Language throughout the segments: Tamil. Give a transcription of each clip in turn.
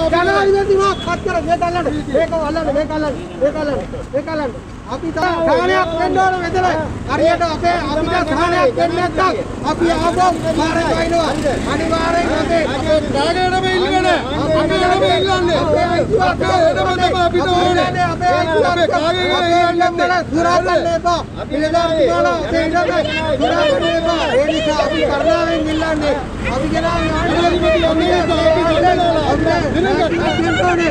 ජනාධිපතිතුමා පත් කර මේක අල්ලන්න මේක අල්ලන්න මේක අල්ලන්න මේක අල්ලන්න මේක අල්ලන්න අපි තා සාහනයක් දෙන්න ඕන මෙතන හරියට අපේ අපිට සාහනයක් දෙන්නේ නැත්නම් අපි ආපහු පාරේ වයින්නවා අනිවාර්යෙන් අපේ අපේ කාගේටම ඉල්ලන්නේ අපිටම ඉල්ලන්නේ කාගේටම තමයි අපිට ඕනේ අපේ අපේ කාගේ ඉල්ලන්නේ සුරාපන්න එපා පිළිදාතුමාලා අපේ ඉඩම සුරාපන්න එපා ඒ නිසා අපි කරුණාවෙන් ඉල්ලන්නේ අපි ගෙනාවේ ආණ්ඩුවේ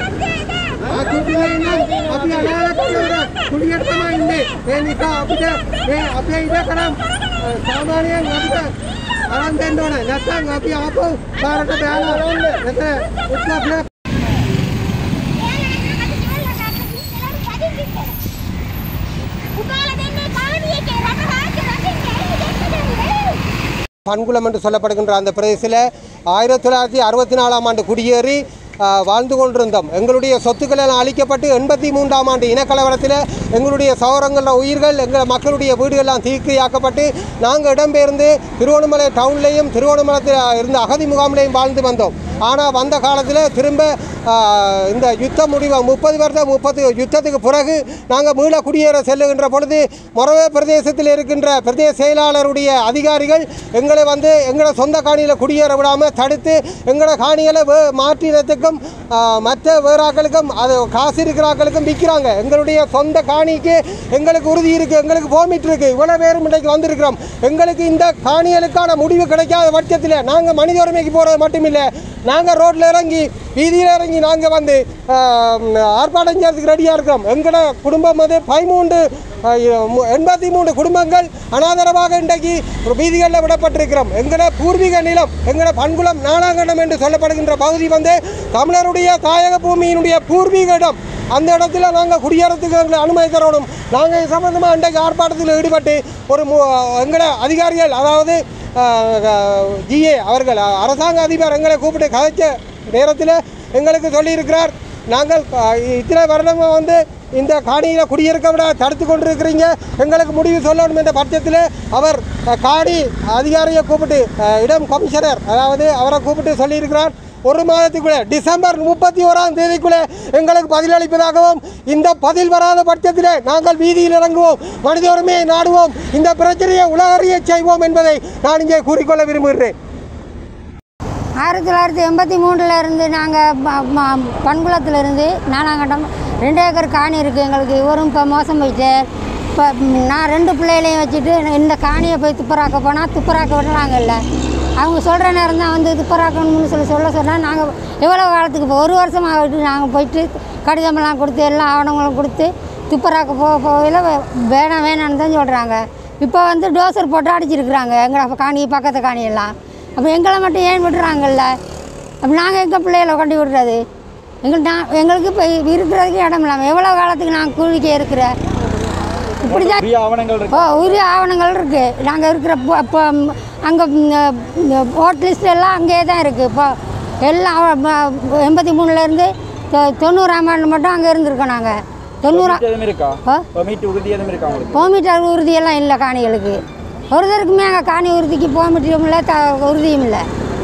අපි අනාගතයට කුලියට තමයි ඉන්නේ ඒ නිසා අපිට මේ අපේ ඉඩකඩම් සාමාන්‍යයෙන් අපිට අරන් දෙන්න ඕනේ නැත්නම් අපි ආපහු පාරට බෑලා මෙතන උත්සාහ උපාල දෙන්නේ කාණියකේ රට රාජ්‍ය රටින් දෙන්නේ பன்குளம் என்று சொல்லப்படுகின்ற அந்த பிரதேசத்தில் ஆயிரத்தி தொள்ளாயிரத்தி அறுபத்தி நாலாம் ஆண்டு குடியேறி ஆ, வாழ்ந்து கொண்டிருந்தோம் எங்களுடைய சொத்துக்கள் எல்லாம் அழிக்கப்பட்டு எண்பத்தி மூன்றாம் ஆண்டு இனக்கலவரத்தில் எங்களுடைய சௌரங்கள உயிர்கள் எங்கள் மக்களுடைய வீடுகள்லாம் தீக்கிரையாக்கப்பட்டு நாங்கள் இடம்பெயர்ந்து திருவண்ணாமலை டவுன்லேயும் திருவண்ணாமலத்தில் இருந்த அகதி முகாம்லேயும் வாழ்ந்து வந்தோம் ஆனால் வந்த காலத்தில் திரும்ப ஆ, இந்த யுத்தம் முடிவு முப்பது வருடம் முப்பது யுத்தத்துக்கு பிறகு நாங்கள் மீள குடியேற செல்லுகின்ற பொழுது மொரவே பிரதேசத்தில் இருக்கின்ற பிரதேச செயலாளருடைய அதிகாரிகள் எங்களை வந்து எங்களோட சொந்த காணியில் குடியேற விடாமல் தடுத்து எங்களோட காணிகளை வே மாற்றினத்துக்கும் ஆ, மற்ற வேறாக்களுக்கும் அது காசு இருக்கிறாக்களுக்கும் விற்கிறாங்க எங்களுடைய சொந்த காணிக்கு எங்களுக்கு உறுதி இருக்குது எங்களுக்கு போமிட் இருக்குது இவ்வளோ பேரும் இன்றைக்கு வந்திருக்கிறோம் எங்களுக்கு இந்த காணிகளுக்கான முடிவு கிடைக்காத பட்சத்தில் நாங்கள் மனித உரிமைக்கு போகிறது மட்டுமில்லை நாங்கள் ரோட்டில் இறங்கி வீதியில் இறங்கி நாங்கள் வந்து ஆ, ஆர்ப்பாட்டம் செய்யறதுக்கு ரெடியாக இருக்கிறோம் எங்களோட குடும்பம் வந்து பதிமூன்று எண்பத்தி மூன்று குடும்பங்கள் அனாதரவாக இன்றைக்கு ஒரு வீதிகளில் விடப்பட்டிருக்கிறோம் எங்களோட பூர்வீக நிலம் எங்களோட பண்குளம் நாளாங்கண்டம் என்று சொல்லப்படுகின்ற பகுதி வந்து தமிழருடைய தாயக பூமியினுடைய பூர்வீக இடம் அந்த இடத்துல நாங்கள் குடியேறத்துக்கு எங்களை அனுமதி தரணும் நாங்கள் இது சம்பந்தமாக இன்றைக்கு ஆர்ப்பாட்டத்தில் ஈடுபட்டு ஒரு மு எங்களோட அதிகாரிகள் அதாவது ஜிஏ அவர்கள் அரசாங்க அதிபர் எங்களை கூப்பிட்டு கதைச்ச நேரத்தில் எங்களுக்கு சொல்லியிருக்கிறார் நாங்கள் அஹ், இத்தனை வருடங்கள் வந்து இந்த காணியில் குடியிருக்க விட தடுத்து கொண்டிருக்கிறீங்க எங்களுக்கு முடிவு சொல்லணும் என்ற பட்சத்தில் அவர் அஹ், காணி அதிகாரியை கூப்பிட்டு அஹ், இடம் கமிஷனர் அதாவது அவரை கூப்பிட்டு சொல்லியிருக்கிறார் ஒரு மாதத்துக்குள்ளே டிசம்பர் முப்பத்தி ஓராம் தேதிக்குள்ளே எங்களுக்கு பதிலளிப்பதாகவும் இந்த பதில் வராத பட்சத்தில் நாங்கள் வீதியில் இறங்குவோம் மனித உரிமையை நாடுவோம் இந்த பிரச்சனையை உலகறிய செய்வோம் என்பதை நான் இங்கே கூறிக்கொள்ள விரும்புகிறேன் ஆயிரத்தி தொள்ளாயிரத்தி எண்பத்தி மூணில் இருந்து நாங்கள் பண்குளத்தில் இருந்து நாலாங்கட்டம் ரெண்டு ஏக்கர் காணி இருக்குது எங்களுக்கு இவரும் இப்போ மோசம் போயிட்டு இப்போ நான் ரெண்டு பிள்ளைகளையும் வச்சுட்டு இந்த காணியை போய் துப்புராக்க போனால் துப்புராக்க விடுறாங்க இல்லை அவங்க சொல்கிற நேரம் தான் வந்து துப்புராக்கணும்னு சொல்லி சொல்ல சொன்னால் நாங்கள் எவ்வளோ காலத்துக்கு இப்போ ஒரு வருஷம் ஆகிட்டு நாங்கள் போயிட்டு கடிதமெல்லாம் கொடுத்து எல்லா ஆவணங்களும் கொடுத்து துப்புராக்க போக போகல வேணாம் வேணாம்னு தான் சொல்கிறாங்க இப்போ வந்து டோசர் போட்டு அடிச்சிருக்கிறாங்க எங்களை காணி பக்கத்து காணியெல்லாம் அப்போ எங்களை மட்டும் ஏன் விடுறாங்கல்ல அப்போ நாங்கள் எங்கள் பிள்ளைகளை கொண்டு விடுறது எங்கள் நான் எங்களுக்கு இப்போ இருக்கிறதுக்கு இடம் இல்லாமல் எவ்வளோ காலத்துக்கு நாங்கள் கூலிக்கே இருக்கிற இப்படி தான் உரிய ஆவணங்கள் இருக்கு ஓ உரிய ஆவணங்கள் இருக்குது நாங்கள் இருக்கிற இப்போ இப்போ அங்கே ஓட் லிஸ்ட் எல்லாம் அங்கேயே தான் இருக்குது இப்போ எல்லாம் எண்பத்தி மூணுலேருந்து தொண்ணூறாம் ஆண்டு மட்டும் அங்கே இருந்திருக்கோம் நாங்கள் தொண்ணூறா Permit எதுவும் இருக்கா ஓ பெர்மிட் உறுதி எதுவும் இருக்கா உங்களுக்கு போமிட்டர் உறுதியெல்லாம் இல்லை காணிகளுக்கு ஒருத்தருக்குமே அங்கே காணி உறுதிக்கு போமிட்டியும் இல்லை த உறுதியும் இல்லை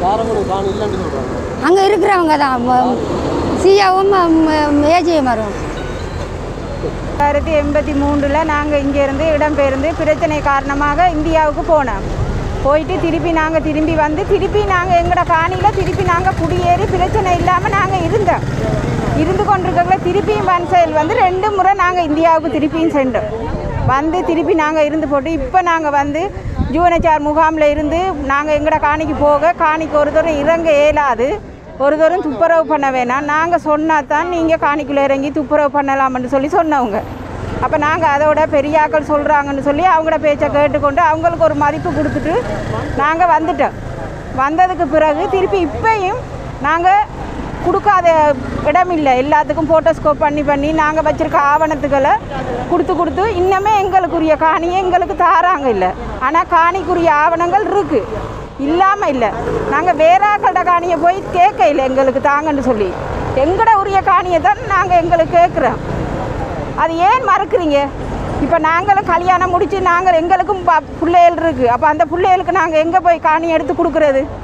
அங்கே இருக்கிறவங்க தான் சியாவும் ஏஜிஎம் வரும் ஆயிரத்தி எண்பத்தி மூன்றில் நாங்கள் இங்கேருந்து இடம்பெயர்ந்து பிரச்சனை காரணமாக இந்தியாவுக்கு போனோம் போயிட்டு திருப்பி நாங்கள் திரும்பி வந்து திருப்பி நாங்கள் எங்களோட காணியில் திருப்பி நாங்கள் குடியேறி பிரச்சனை இல்லாமல் நாங்கள் இருந்தோம் இருந்து கொண்டிருக்கக்குள்ள திருப்பியும் வன்செயல் வந்து ரெண்டு முறை நாங்கள் இந்தியாவுக்கு திருப்பியும் சென்றோம் வந்து திருப்பி நாங்கள் இருந்து போட்டு இப்போ நாங்கள் வந்து ஜூனச்சார் முகாமில் இருந்து நாங்கள் எங்களோட காணிக்கு போக காணிக்கு ஒரு தூரம் இறங்க இயலாது ஒரு தூரம் துப்புரவு பண்ண வேணாம் நாங்கள் சொன்னா தான் நீங்கள் காணிக்குள்ளே இறங்கி துப்புரவு பண்ணலாம்னு சொல்லி சொன்னவங்க அப்போ நாங்கள் அதோட பெரியாக்கள் சொல்கிறாங்கன்னு சொல்லி அவங்களோட பேச்சை கேட்டுக்கொண்டு அவங்களுக்கு ஒரு மதிப்பு கொடுத்துட்டு நாங்கள் வந்துட்டோம் வந்ததுக்கு பிறகு திருப்பி இப்பயும் நாங்கள் கொடுக்காத இடம் இல்லை எல்லாத்துக்கும் ஃபோட்டோஸ்கோப் பண்ணி பண்ணி நாங்கள் வச்சுருக்க ஆவணத்துக்களை கொடுத்து கொடுத்து இன்னமே எங்களுக்குரிய காணியை எங்களுக்கு தாராங்க இல்லை ஆனால் காணிக்குரிய ஆவணங்கள் இருக்குது இல்லாமல் இல்லை நாங்கள் வேறாக்கள்ட காணியை போய் கேட்க இல்லை எங்களுக்கு தாங்கன்னு சொல்லி எங்கட உரிய காணியை தான் நாங்கள் எங்களுக்கு கேட்குறோம் அது ஏன் மறக்கிறீங்க இப்போ நாங்களும் கல்யாணம் முடித்து நாங்கள் எங்களுக்கும் ப- பிள்ளைகள் இருக்குது அப்போ அந்த பிள்ளைகளுக்கு நாங்கள் எங்கே போய் காணி எடுத்து கொடுக்குறது